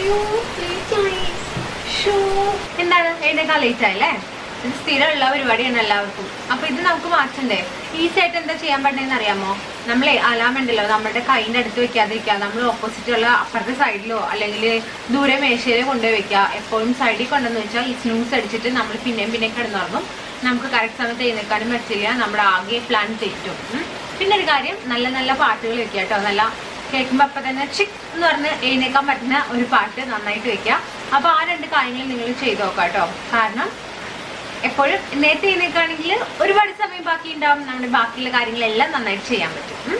അയ്യോ ലേറ്റ് ആയി ഷോ എന്താണ് എഴുന്നേക്കാൻ ലേറ്റ് ആയില്ലേ ഇത് സ്ഥിരമുള്ള പരിപാടിയാണ് എല്ലാവർക്കും അപ്പൊ ഇത് നമുക്ക് മാറ്റണ്ടേ ഈസി ആയിട്ട് എന്താ ചെയ്യാൻ പറ്റുന്നതെന്ന് അറിയാമോ നമ്മളെ അലാം ഉണ്ടല്ലോ നമ്മുടെ കൈൻ്റെ അടുത്ത് വെക്കാതിരിക്കുക നമ്മൾ ഓപ്പോസിറ്റ് ഉള്ള അപ്പുറത്തെ സൈഡിലോ അല്ലെങ്കിൽ ദൂരെ മേശയിൽ കൊണ്ടുപോയി വെക്കുക എപ്പോഴും സൈഡിൽ കൊണ്ടെന്ന് വെച്ചാൽ ഈ സ്നൂസ് അടിച്ചിട്ട് നമ്മൾ പിന്നെയും പിന്നെയും കിടന്നുറങ്ങും നമുക്ക് കറക്റ്റ് സമയത്ത് എഴുന്നേക്കാനും പറ്റില്ല നമ്മുടെ ആകെ പ്ലാൻ തെറ്റും ഉം. പിന്നെ ഒരു കാര്യം നല്ല നല്ല പാട്ടുകൾ വെക്കുക കേട്ടോ നല്ല കേൾക്കുമ്പോൾ അപ്പം തന്നെ ചിക് എന്ന് പറഞ്ഞ് എഴുന്നേക്കാൻ പറ്റുന്ന ഒരു പാട്ട് നന്നായിട്ട് വെക്കുക അപ്പോൾ ആ രണ്ട് കാര്യങ്ങൾ നിങ്ങൾ ചെയ്ത് നോക്കാം കേട്ടോ കാരണം എപ്പോഴും നേരത്തെ എഴുന്നേക്കാണെങ്കിൽ ഒരുപാട് സമയം ബാക്കി ഉണ്ടാവും നമ്മുടെ ബാക്കിയുള്ള കാര്യങ്ങളെല്ലാം നന്നായിട്ട് ചെയ്യാൻ പറ്റും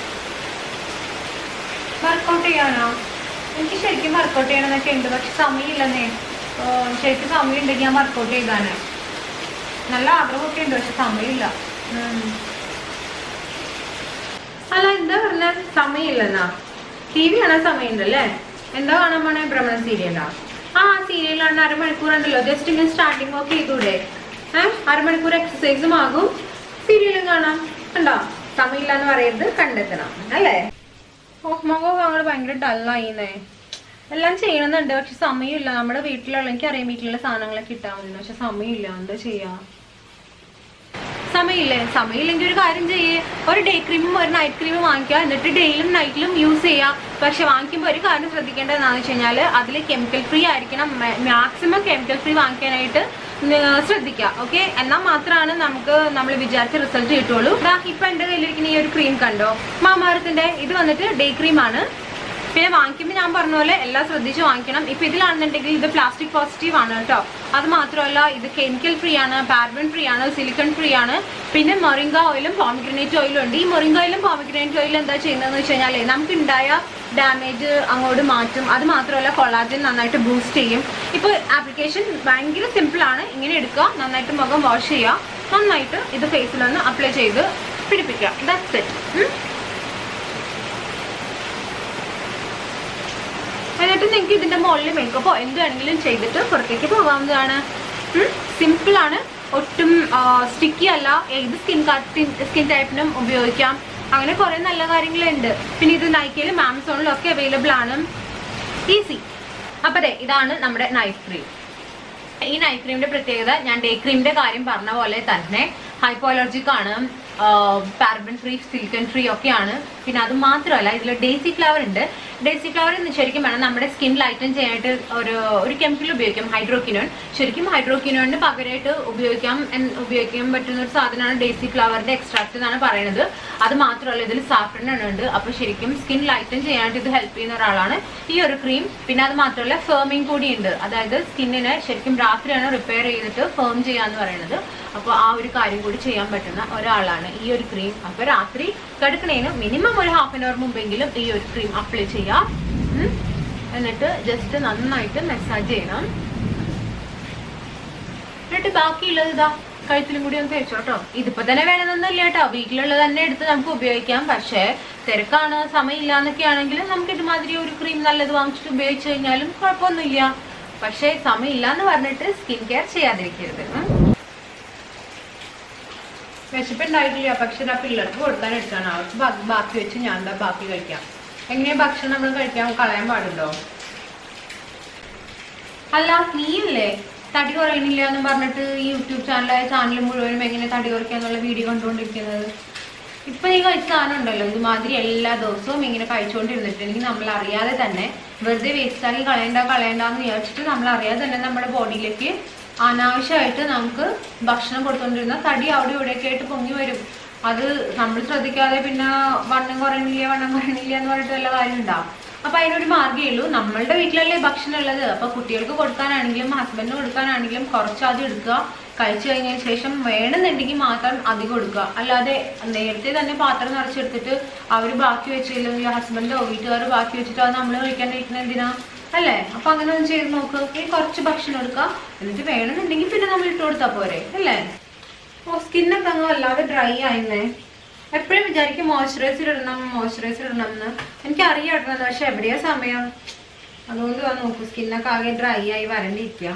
വർക്കൗട്ട് ചെയ്യാനോ എനിക്ക് ശരിക്കും വർക്കൗട്ട് ചെയ്യണമെന്നൊക്കെ ഉണ്ട് പക്ഷെ സമയമില്ലെന്നേ ഓ, ശരിക്കും സമയം ഉണ്ടെങ്കിൽ ഞാൻ വർക്കൗട്ട് ചെയ്താണ് നല്ല ആഗ്രഹമൊക്കെ ഉണ്ട് പക്ഷെ സമയമില്ല ഉം. അല്ല എന്താ പറഞ്ഞ സമയമില്ലെന്നാ ടി വി കാണാൻ സമയമുണ്ടല്ലേ എന്താ കാണാൻ പോണേ ഭ്രമണ സീരിയലാ ആ സീരിയലാണ് അരമണിക്കൂർ ഉണ്ടല്ലോ ജസ്റ്റ് ഇങ്ങനെ സ്റ്റാർട്ടിങ് ഒക്കെ ചെയ്തൂടെ ഏഹ് അരമണിക്കൂർ എക്സസൈസും ആകും സീരിയലും കാണാം ഉണ്ടോ സമയമില്ല എന്ന് പറയരുത് കണ്ടെത്തണം അല്ലേ ഓ മുഖം അങ്ങോട്ട് ഭയങ്കര ഡല്ലായിന്നേ എല്ലാം ചെയ്യണമെന്നുണ്ട് പക്ഷെ സമയമില്ല നമ്മുടെ വീട്ടിലുള്ള എനിക്ക് അറിയാം വീട്ടിലുള്ള സാധനങ്ങളൊക്കെ ഇട്ടാൽ മതി പക്ഷെ സമയമില്ല എന്താ ചെയ്യാ സമയമില്ലേ സമയമില്ലെങ്കിൽ ഒരു കാര്യം ചെയ്യേ ഒരു ഡേ ക്രീമും ഒരു നൈറ്റ് ക്രീമും വാങ്ങിക്കുക എന്നിട്ട് ഡേയിലും നൈറ്റിലും യൂസ് ചെയ്യുക പക്ഷെ വാങ്ങിക്കുമ്പോൾ ഒരു കാര്യം ശ്രദ്ധിക്കേണ്ടത് എന്താണെന്ന് വെച്ച് കഴിഞ്ഞാൽ അതിൽ കെമിക്കൽ ഫ്രീ ആയിരിക്കണം മാക്സിമം കെമിക്കൽ ഫ്രീ വാങ്ങിക്കാനായിട്ട് നി- ശ്രദ്ധിക്കുക ഓക്കെ എന്നാൽ മാത്രമാണ് നമുക്ക് നമ്മൾ വിചാരിച്ച റിസൾട്ട് കിട്ടുള്ളൂ ദാ ഇപ്പൊ എന്റെ കയ്യിലിരിക്കുന്ന ഈ ഒരു ക്രീം കണ്ടോ മാമാരത്തിന്റെ ഇത് വന്നിട്ട് ഡേ ക്രീമാണ് പിന്നെ വാങ്ങിക്കുമ്പോൾ ഞാൻ പറഞ്ഞ പോലെ എല്ലാം ശ്രദ്ധിച്ച് വാങ്ങിക്കണം ഇപ്പൊ ഇതിലാണെന്നുണ്ടെങ്കിൽ ഇത് പ്ലാസ്റ്റിക് പോസിറ്റീവ് ആണ് കേട്ടോ അത് മാത്രമല്ല ഇത് കെമിക്കൽ ഫ്രീ ആണ് പാർബൺ ഫ്രീ ആണ് സിലിക്കൺ ഫ്രീ ആണ് പിന്നെ മൊറിങ്ക ഓയിലും പോമിഗ്രനേറ്റ് ഓയിലും ഉണ്ട് ഈ മൊറിങ്ക ഓയിലും പോമിഗ്രനേറ്റ് ഓയിലും എന്താ ചെയ്യുന്നതെന്ന് വെച്ച് കഴിഞ്ഞാൽ നമുക്ക് ഉണ്ടായ ഡാമേജ് അങ്ങോട്ട് മാറ്റും അത് മാത്രമല്ല കൊളാജൻ നന്നായിട്ട് ബൂസ്റ്റ് ചെയ്യും ഇപ്പോൾ ആപ്ലിക്കേഷൻ ഭയങ്കര സിമ്പിൾ ആണ് ഇങ്ങനെ എടുക്കുക നന്നായിട്ട് മുഖം വാഷ് ചെയ്യുക നന്നായിട്ട് ഇത് ഫേസിലൊന്ന് അപ്ലൈ ചെയ്ത് പിടിപ്പിക്കുക ദാറ്റ്സ് ഇറ്റ് എന്നിട്ട് നിങ്ങൾക്ക് ഇതിന്റെ മുകളിൽ മേക്കപ്പോ എന്ത് വേണമെങ്കിലും ചെയ്തിട്ട് പുറത്തേക്ക് പോകാവുന്നതാണ് സിമ്പിൾ ആണ് ഒട്ടും സ്റ്റിക്കി അല്ല ഏത് സ്കിൻ സ്കിൻ ടൈപ്പിനും ഉപയോഗിക്കാം അങ്ങനെ കുറെ നല്ല കാര്യങ്ങളുണ്ട് പിന്നെ ഇത് നൈക്കയിലും ആമസോണിലും ഒക്കെ അവൈലബിൾ ആണ് ഈസി അപ്പൊ ദേ ഇതാണ് നമ്മുടെ നൈറ്റ് ക്രീം ഈ നൈറ്റ് ക്രീമിന്റെ പ്രത്യേകത ഞാൻ ഡേ ക്രീമിന്റെ കാര്യം പറഞ്ഞ പോലെ തന്നെ ഹൈപ്പോ അലർജിക് ആണ് പാർബൻ ഫ്രീ സിലിക്കൺ ഫ്രീ ഒക്കെയാണ് പിന്നെ അത് മാത്രമല്ല ഇതിൽ ഡേസി ഫ്ലവർ ഉണ്ട് ഡേസി ഫ്ലവർ ശരിക്കും വേണം നമ്മുടെ സ്കിൻ ലൈറ്റൻ ചെയ്യാനായിട്ട് ഒരു ഒരു കെമിക്കൽ ഉപയോഗിക്കാം ഹൈഡ്രോക്കിനോൺ ശരിക്കും ഹൈഡ്രോക്കിനോണിന് പകരമായിട്ട് ഉപയോഗിക്കാം എന്ന് ഉപയോഗിക്കാൻ പറ്റുന്ന ഒരു സാധനമാണ് ഡേസി ഫ്ലവറിന്റെ എക്സ്ട്രാക്ട് എന്നാണ് പറയുന്നത് അത് മാത്രമല്ല ഇതിൽ സാഫ്രൺ ഉണ്ട് അപ്പൊ ശരിക്കും സ്കിൻ ലൈറ്റൻ ചെയ്യാനായിട്ട് ഇത് ഹെൽപ്പ് ചെയ്യുന്ന ഒരാളാണ് ഈ ഒരു ക്രീം പിന്നെ അത് മാത്രമല്ല ഫേമിങ് കൂടി ഉണ്ട് അതായത് സ്കിന്നിനെ ശരിക്കും രാത്രിയാണ് റിപ്പയർ ചെയ്തിട്ട് ഫേം ചെയ്യാന്ന് പറയുന്നത് അപ്പോൾ ആ ഒരു കാര്യം കൂടി ചെയ്യാൻ പറ്റുന്ന ഒരാളാണ് ഈ ഒരു ക്രീം അപ്പൊ രാത്രി കിടക്കണേന് മിനിമം ഒരു ഹാഫ് ആൻ അവർ മുമ്പെങ്കിലും ഈ ഒരു ക്രീം അപ്ലൈ ചെയ്യാം ഉം. എന്നിട്ട് ജസ്റ്റ് നന്നായിട്ട് മസാജ് ചെയ്യണം എന്നിട്ട് ബാക്കിയുള്ളത് ഇതാ കഴുത്തിലും കൂടി ഒന്ന് തേച്ചോട്ടോ ഇതിപ്പോ തന്നെ വേണമെന്നൊന്നുമില്ല കേട്ടോ വീട്ടിലുള്ളത് തന്നെ എടുത്ത് നമുക്ക് ഉപയോഗിക്കാം പക്ഷേ തിരക്കാണ് സമയമില്ല എന്നൊക്കെ ആണെങ്കിൽ നമുക്ക് ഇതുമാതിരി ഒരു ക്രീം നല്ലത് വാങ്ങിച്ചിട്ട് ഉപയോഗിച്ചു കഴിഞ്ഞാലും കുഴപ്പമൊന്നുമില്ല പക്ഷേ സമയമില്ല എന്ന് പറഞ്ഞിട്ട് സ്കിൻ കെയർ ചെയ്യാതിരിക്കരുത് ഉം. വിശപ്പുണ്ടായിട്ടില്ല പക്ഷെ ആ പിള്ളേർക്ക് കൊടുക്കാൻ എടുക്കാണ് അവർക്ക് ബാക്കി ബാക്കി വെച്ച് ഞാൻ എന്താ ബാക്കി കഴിക്കാം എങ്ങനെയാ ഭക്ഷണം നമ്മൾ കഴിക്കാൻ കളയാൻ പാടുണ്ടോ അല്ല നീയല്ലേ തടി കുറയണില്ല എന്ന് പറഞ്ഞിട്ട് ഈ യൂട്യൂബ് ചാനലായ ചാനൽ മുഴുവനും എങ്ങനെ തടി കുറയ്ക്കാന്നുള്ള വീഡിയോ കണ്ടുകൊണ്ടിരിക്കുന്നത് ഇപ്പൊ നീ കഴിച്ച സാധനം ഉണ്ടല്ലോ ഇതുമാതിരി എല്ലാ ദിവസവും ഇങ്ങനെ കഴിച്ചുകൊണ്ടിരുന്നിട്ടുണ്ടെങ്കിൽ നമ്മൾ അറിയാതെ തന്നെ വെറുതെ വേസ്റ്റ് ആക്കി കളയണ്ട കളയണ്ടെന്ന് വിചാരിച്ചിട്ട് നമ്മൾ അറിയാതെ തന്നെ നമ്മുടെ ബോഡിയിലേക്ക് അനാവശ്യമായിട്ട് നമുക്ക് ഭക്ഷണം കൊടുത്തോണ്ടിരുന്ന തടി അവിടെ ഇവിടെയൊക്കെ ആയിട്ട് പൊങ്ങി വരും അത് നമ്മൾ ശ്രദ്ധിക്കാതെ പിന്നെ വണ്ണം കുറയണില്ല വണ്ണം കുറയണില്ല എന്ന് പറഞ്ഞിട്ട് വല്ല കാര്യം ഉണ്ടാവും അപ്പൊ അതിനൊരു മാർഗ്ഗമേ ഉള്ളൂ നമ്മളുടെ വീട്ടിലല്ലേ ഭക്ഷണം ഉള്ളത് അപ്പൊ കുട്ടികൾക്ക് കൊടുക്കാനാണെങ്കിലും ഹസ്ബൻഡിന് കൊടുക്കാനാണെങ്കിലും കുറച്ചാദ്യം എടുക്കുക കഴിച്ചു കഴിഞ്ഞതിന് ശേഷം വേണമെന്നുണ്ടെങ്കിൽ മാത്രം അധികം കൊടുക്കുക അല്ലാതെ നേരത്തെ തന്നെ പാത്രം നിറച്ചെടുത്തിട്ട് അവർ ബാക്കി വെച്ചില്ലെങ്കിൽ ഹസ്ബൻഡോ വീട്ടുകാരോ ബാക്കി വെച്ചിട്ട് അത് നമ്മൾ കഴിക്കാൻ കഴിക്കുന്ന എന്തിനാ അല്ലേ അപ്പൊ അങ്ങനെ ഒന്ന് ചെയ്ത് നോക്ക് ഈ കുറച്ച് ഭക്ഷണം എടുക്കുക എന്നിട്ട് വേണമെന്നുണ്ടെങ്കിൽ പിന്നെ നമ്മൾ ഇട്ട് കൊടുത്താൽ പോരെ അല്ലേ ഓ സ്കിന്നൊക്കെ അങ്ങ് വല്ലാതെ ഡ്രൈ ആയിരുന്നേ എപ്പോഴും വിചാരിക്കും മോയ്സ്ചറൈസർ ഇടണം മോയ്സ്ചറൈസർ ഇടണം എന്ന് എനിക്ക് അറിയാം ഇടണം പക്ഷെ എവിടെയാ സമയം അതുകൊണ്ട് വാ നോക്കൂ സ്കിന്നൊക്കെ ആകെ ഡ്രൈ ആയി വരണ്ടിരിക്കുക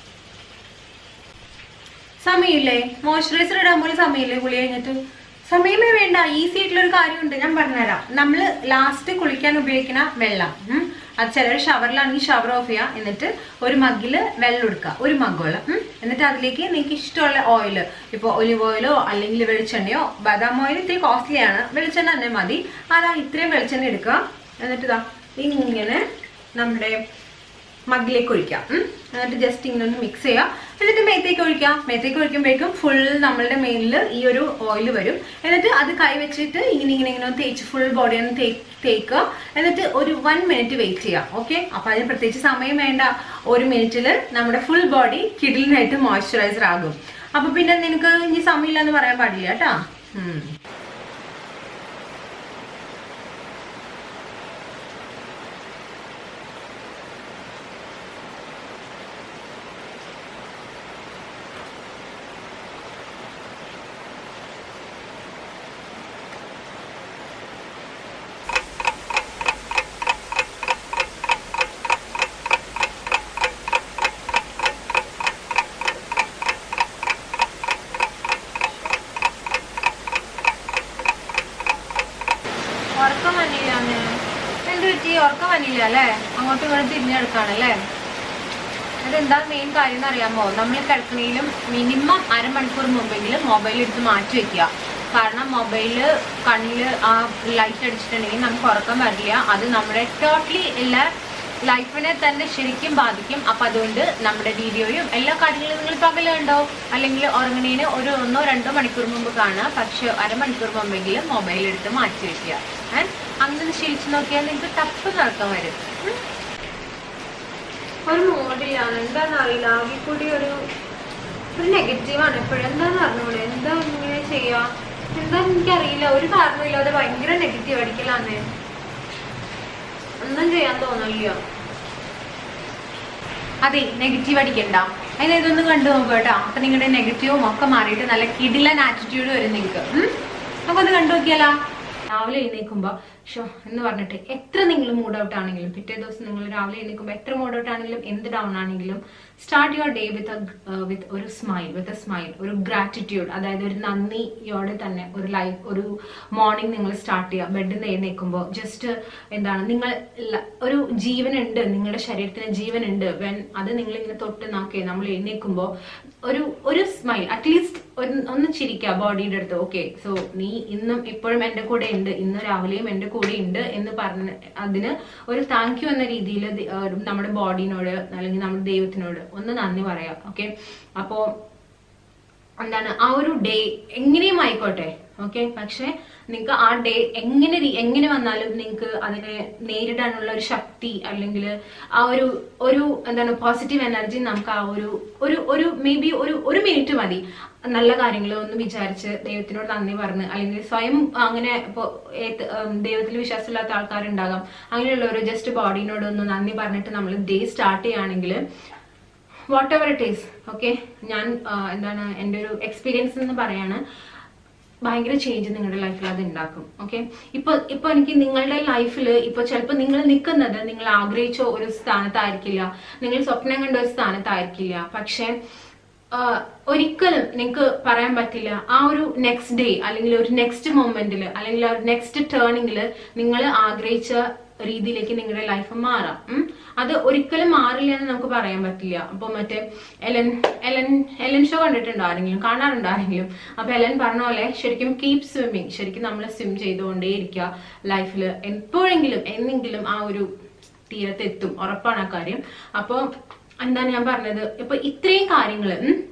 സമയമില്ലേ മോയ്സ്ചറൈസർ ഇടാൻ പോലും സമയമില്ലേ കുളി കഴിഞ്ഞിട്ട് സമയമേ വേണ്ട ഈസി ആയിട്ടുള്ള ഒരു കാര്യമുണ്ട് ഞാൻ പറഞ്ഞുതരാം നമ്മൾ ലാസ്റ്റ് കുളിക്കാൻ ഉപയോഗിക്കുന്ന വെള്ളം ഉം, അത് ചിലർ ഷവറിലാണെങ്കിൽ ഷവർ ഓഫ് ചെയ്യുക എന്നിട്ട് ഒരു മഗ്ഗിൽ വെള്ളം എടുക്കുക ഒരു മഗ് വെള്ളം ഉം. എന്നിട്ട് അതിലേക്ക് നിങ്ങൾക്ക് ഇഷ്ടമുള്ള ഓയിൽ ഇപ്പോൾ ഒലിവ് ഓയിലോ അല്ലെങ്കിൽ വെളിച്ചെണ്ണയോ ബദാം ഓയിൽ ഇത്തിരി കോസ്റ്റ്ലി ആണ് വെളിച്ചെണ്ണ തന്നെ മതി അതാ ഇത്രയും വെളിച്ചെണ്ണ എടുക്കുക എന്നിട്ട് ഇതാ ഇങ്ങനെ നമ്മുടെ മഗ്ഗിലേക്ക് ഒഴിക്കാം ഉം. എന്നിട്ട് ജസ്റ്റ് ഇങ്ങനെ ഒന്ന് മിക്സ് ചെയ്യാം എന്നിട്ട് മേത്തേക്ക് ഒഴിക്കാം മേത്തേക്ക് ഒഴിക്കുമ്പോഴേക്കും ഫുൾ നമ്മളുടെ മെയിനിൽ ഈ ഒരു ഓയിൽ വരും എന്നിട്ട് അത് കൈ വെച്ചിട്ട് ഇങ്ങനെ ഇങ്ങനെ ഇങ്ങനെ ഒന്ന് തേച്ച് ഫുൾ ബോഡി ഒന്ന് തേ- തേക്കുക എന്നിട്ട് ഒരു വൺ മിനിറ്റ് വെയിറ്റ് ചെയ്യാം ഓക്കെ അപ്പൊ അതിന് പ്രത്യേകിച്ച് സമയം വേണ്ട ഒരു മിനിറ്റിൽ നമ്മുടെ ഫുൾ ബോഡി കിഡിലിനായിട്ട് മോയ്സ്ചറൈസർ ആകും അപ്പൊ പിന്നെ നിനക്ക് ഇനി സമയമില്ല എന്ന് പറയാൻ പാടില്ല കേട്ടാ ഉം. ഉറക്കം വന്നില്ല അന്ന് എന്ത് പറ്റി ഉറക്കം വന്നില്ല അല്ലേ അങ്ങോട്ടും ഇങ്ങോട്ടും തിരിഞ്ഞെടുക്കാണല്ലേ അതെന്താ മെയിൻ കാര്യം എന്ന് അറിയാമോ നമ്മൾ കിടക്കണേലും മിനിമം അരമണിക്കൂർ മുമ്പെങ്കിലും മൊബൈൽ എടുത്ത് മാറ്റി വെക്കുക കാരണം മൊബൈല് കണ്ണിൽ ആ ലൈറ്റ് അടിച്ചിട്ടുണ്ടെങ്കിൽ നമുക്ക് ഉറക്കം വരില്ല അത് നമ്മുടെ ടോട്ടലി എല്ലാ ലൈഫിനെ തന്നെ ശരിക്കും ബാധിക്കും അപ്പൊ അതുകൊണ്ട് നമ്മുടെ വീഡിയോയും എല്ലാ കാര്യങ്ങളും നിങ്ങൾ പകലുണ്ടോ അല്ലെങ്കിൽ ഉറങ്ങണേന് ഒരു ഒന്നോ രണ്ടോ മണിക്കൂർ മുമ്പ് കാണുക പക്ഷെ അരമണിക്കൂർ മുമ്പെങ്കിലും മൊബൈൽ എടുത്ത് മാറ്റി വെക്കുക ഏഹ് അങ്ങനെ ശീലിച്ചു നോക്കിയാൽ നിങ്ങൾക്ക് തപ്പ് നടക്കാൻ വരും ഉം. ഒരു മൂഡിലാണ് എന്താണെന്ന് അറിയില്ല ആകെ കൂടി ഒരു ഒരു നെഗറ്റീവാണ് എപ്പോഴും എന്താന്ന് അറിഞ്ഞൂടെ എന്താ ഇങ്ങനെ ചെയ്യാ എന്താന്ന് എനിക്കറിയില്ല ഒരു കാരണമില്ലാതെ ഭയങ്കര നെഗറ്റീവ് അടിക്കലാന്ന് ഒന്നും ചെയ്യാൻ തോന്നില്ല അതെ നെഗറ്റീവ് അടിക്കണ്ട അതിന് ഇതൊന്ന് കണ്ടു നോക്കുക കേട്ടോ അപ്പൊ നിങ്ങളുടെ നെഗറ്റീവും ഒക്കെ മാറിയിട്ട് നല്ല കിടിലൻ ആറ്റിറ്റ്യൂഡ് വരും നിങ്ങൾക്ക് അപ്പൊ അത് കണ്ടു നോക്കിയാലോ രാവിലെ എഴുന്നേൽക്കുമ്പോ ഷോ എന്ന് പറഞ്ഞിട്ട് എത്ര നിങ്ങൾ മൂഡ് ഔട്ട് ആണെങ്കിലും പിറ്റേ ദിവസം നിങ്ങൾ രാവിലെ എഴുന്നേൽക്കുമ്പോൾ എത്ര മൂഡ് ഔട്ട് ആണെങ്കിലും എന്ത് ഡൗൺ ആണെങ്കിലും start your day with with ഒരു സ്മൈൽ വിത്ത് എ സ്മൈൽ ഒരു ഗ്രാറ്റിറ്റ്യൂഡ് അതായത് ഒരു നന്ദിയോടെ തന്നെ ഒരു ലൈഫ് ഒരു മോർണിംഗ് നിങ്ങൾ സ്റ്റാർട്ട് ചെയ്യുക ബെഡിൽ നിന്ന് എഴുന്നേൽക്കുമ്പോൾ ജസ്റ്റ് എന്താണ് നിങ്ങൾ ല- ഒരു ജീവനുണ്ട് നിങ്ങളുടെ ശരീരത്തിന് ജീവനുണ്ട് വെൻ അത് നിങ്ങൾ ഇങ്ങനെ തൊട്ട് നാക്കി നമ്മൾ എഴുന്നേൽക്കുമ്പോൾ ഒരു ഒരു സ്മൈൽ അറ്റ്ലീസ്റ്റ് ഒന്ന് ചിരിക്കുക ബോഡിയുടെ അടുത്ത് ഓക്കെ സോ നീ ഇന്നും ഇപ്പോഴും എൻ്റെ കൂടെ ഉണ്ട് ഇന്ന് രാവിലെയും എൻ്റെ കൂടെ ഉണ്ട് എന്ന് പറഞ്ഞ് അതിന് ഒരു താങ്ക് യു എന്ന രീതിയിൽ നമ്മുടെ ബോഡിനോട് അല്ലെങ്കിൽ നമ്മുടെ ദൈവത്തിനോട് ഒന്ന് നന്ദി പറയാം ഓക്കെ അപ്പോ എന്താണ് ആ ഒരു ഡേ എങ്ങനെയും ആയിക്കോട്ടെ ഓക്കെ പക്ഷെ നിങ്ങൾക്ക് ആ ഡേ എങ്ങനെ രീ- എങ്ങനെ വന്നാലും നിങ്ങൾക്ക് അതിനെ നേരിടാനുള്ള ഒരു ശക്തി അല്ലെങ്കിൽ ആ ഒരു ഒരു എന്താണ് പോസിറ്റീവ് എനർജി നമുക്ക് ആ ഒരു ഒരു ഒരു മേ ബി ഒരു ഒരു മിനിറ്റ് മതി നല്ല കാര്യങ്ങൾ ഒന്ന് വിചാരിച്ച് ദൈവത്തിനോട് നന്ദി പറഞ്ഞ് അല്ലെങ്കിൽ സ്വയം അങ്ങനെ ഇപ്പോ ഏത്- ഉം, ദൈവത്തിൽ വിശ്വാസമില്ലാത്ത ആൾക്കാരുണ്ടാകാം അങ്ങനെയുള്ളവർ ജസ്റ്റ് ബോഡിനോട് ഒന്ന് നന്ദി പറഞ്ഞിട്ട് നമ്മൾ ഡേ സ്റ്റാർട്ട് ചെയ്യുകയാണെങ്കിൽ whatever it is okay ഞാൻ ആ, എന്താണ് എൻ്റെ ഒരു എക്സ്പീരിയൻസ് എന്ന് പറയാണ് ഭയങ്കര ചേഞ്ച് നിങ്ങളുടെ ലൈഫിൽ അത് ഉണ്ടാക്കും ഓക്കെ ഇപ്പൊ ഇപ്പൊ എനിക്ക് നിങ്ങളുടെ ലൈഫിൽ ഇപ്പൊ ചിലപ്പോൾ നിങ്ങൾ നിൽക്കുന്നത് നിങ്ങൾ ആഗ്രഹിച്ച ഒരു സ്ഥാനത്തായിരിക്കില്ല നിങ്ങൾ സ്വപ്നം കണ്ട ഒരു സ്ഥാനത്തായിരിക്കില്ല പക്ഷെ ആ, ഒരിക്കലും നിങ്ങൾക്ക് പറയാൻ പറ്റില്ല ആ ഒരു നെക്സ്റ്റ് ഡേ അല്ലെങ്കിൽ ഒരു നെക്സ്റ്റ് മൊമെന്റിൽ അല്ലെങ്കിൽ ആ ഒരു നെക്സ്റ്റ് ടേണിങ്ങിൽ നിങ്ങൾ ആഗ്രഹിച്ച രീതിയിലേക്ക് നിങ്ങളുടെ ലൈഫ് മാറാം ഉം. അത് ഒരിക്കലും മാറില്ല എന്ന് നമുക്ക് പറയാൻ പറ്റില്ല അപ്പൊ മറ്റേ എലൻ എലൻ എലൻ ഷോ കണ്ടിട്ടുണ്ടോ ആരെങ്കിലും കാണാറുണ്ടോ ആരെങ്കിലും അപ്പൊ എലൻ പറഞ്ഞ പോലെ ശരിക്കും കീപ് സ്വിമ്മിങ് ശരിക്കും നമ്മൾ സ്വിം ചെയ്തുകൊണ്ടേ ഇരിക്കുക ലൈഫിൽ എപ്പോഴെങ്കിലും എന്നെങ്കിലും ആ ഒരു തീരത്തെത്തും ഉറപ്പാണ് ആ കാര്യം അപ്പോൾ എന്താണ് ഞാൻ പറഞ്ഞത് ഇപ്പൊ ഇത്രയും കാര്യങ്ങൾ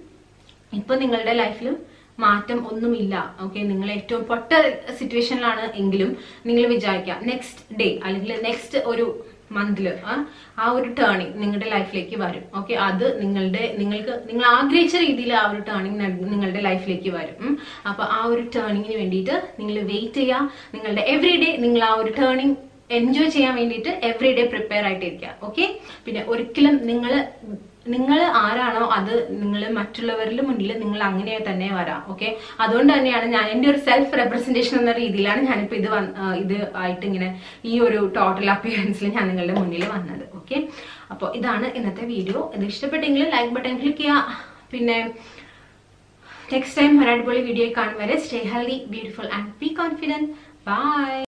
ഇപ്പൊ നിങ്ങളുടെ ലൈഫിലും മാറ്റം ഒന്നുമില്ല ഓക്കെ നിങ്ങൾ ഏറ്റവും പൊട്ട സിറ്റുവേഷനിലാണ് എങ്കിലും നിങ്ങൾ വിചാരിക്കുക നെക്സ്റ്റ് ഡേ അല്ലെങ്കിൽ നെക്സ്റ്റ് ഒരു മന്തിൽ ആ ഒരു ടേണിങ് നിങ്ങളുടെ ലൈഫിലേക്ക് വരും ഓക്കെ അത് നിങ്ങളുടെ നിങ്ങൾക്ക് നിങ്ങൾ ആഗ്രഹിച്ച രീതിയിൽ ആ ഒരു ടേണിങ് നിങ്ങളുടെ ലൈഫിലേക്ക് വരും ഉം. അപ്പൊ ആ ഒരു ടേണിങ്ങിന് വേണ്ടിയിട്ട് നിങ്ങൾ വെയിറ്റ് ചെയ്യുക നിങ്ങളുടെ എവറി ഡേ നിങ്ങൾ ആ ഒരു ടേണിങ് എൻജോയ് ചെയ്യാൻ വേണ്ടിയിട്ട് എവറി ഡേ പ്രിപ്പയർ ആയിട്ടിരിക്കുക ഓക്കെ പിന്നെ ഒരിക്കലും നിങ്ങൾ നിങ്ങൾ ആരാണോ അത് നിങ്ങൾ മറ്റുള്ളവരുടെ മുന്നിൽ നിങ്ങൾ അങ്ങനെ തന്നെ വരാം ഓക്കെ അതുകൊണ്ട് തന്നെയാണ് ഞാൻ എൻ്റെ ഒരു സെൽഫ് റെപ്രസെന്റേഷൻ എന്ന രീതിയിലാണ് ഞാനിപ്പോൾ ഇത് വന്ന് ആ, ഇത് ആയിട്ട് ഇങ്ങനെ ഈ ഒരു ടോട്ടൽ അപ്പിയറൻസിൽ ഞാൻ നിങ്ങളുടെ മുന്നിൽ വന്നത് ഓക്കെ അപ്പോൾ ഇതാണ് ഇന്നത്തെ വീഡിയോ ഇത് ഇഷ്ടപ്പെട്ടെങ്കിൽ ലൈക്ക് ബട്ടൺ ക്ലിക്ക് ചെയ്യുക പിന്നെ നെക്സ്റ്റ് ടൈം ഒരു അടിപൊളി വീഡിയോ കാണും വരെ stay healthy beautiful and be confident by